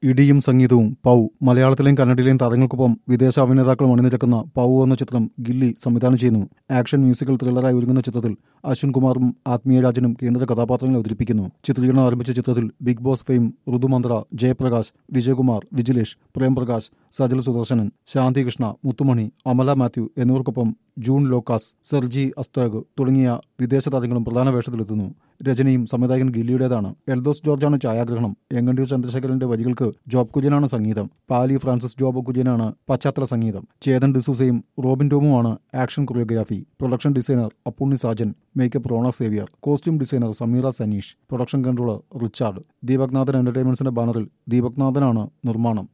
ഇടിയും സംഗീതവും പൗ മലയാളത്തിലെയും കന്നഡയിലെയും താരങ്ങൾക്കൊപ്പം വിദേശ അഭിനേതാക്കളും അണിനിരക്കുന്ന പൗ എന്ന ചിത്രം ഗില്ലി സംവിധാനം ചെയ്യുന്നു ആക്ഷൻ മ്യൂസിക്കൽ ത്രില്ലറായി ഒരുങ്ങുന്ന ചിത്രത്തിൽ അശ്വിൻ കുമാറും ആത്മീയരാജനും കേന്ദ്ര കഥാപാത്രങ്ങളെ അവതരിപ്പിക്കുന്നു ചിത്രീകരണം ആരംഭിച്ച ചിത്രത്തിൽ big boss fame Ritumantra Jayaprakash Vijayakumar Vijilesh Premprakash Sajal Sudarshanan Shanthikrishna Muthumani Amala Mathew എന്നിവർക്കൊപ്പം ജൂൺ ലോക്കാസ് സെർജി അസ്തോഗ് തുടങ്ങിയ വിദേശ താരങ്ങളും പ്രധാന വേഷത്തിലെത്തുന്നു രചനയും സംവിധായകൻ ഗില്ലിയുടേതാണ് എൽദോസ് ജോർജാണ് ഛായാഗ്രഹണം എങ്ങണ്ടിയൂർ ചന്ദ്രശേഖരന്റെ വരികൾക്ക് ജോബ് കുര്യനാണ് സംഗീതം പാലി ഫ്രാൻസിസ് ജോബ് കുര്യനാണ് പശ്ചാത്തല സംഗീതം ചേതൻ ഡിസൂസയും റോബിൻ ടോമുമാണ് action choreography production designer Appunni Sajan makeup Rona Xavier costume designer Sameera Sanish production controller Richard Deepaknathan എന്റർടൈൻമെന്റ്സിന്റെ ബാനറിൽ ദീപക്നാഥനാണ് നിർമ്മാണം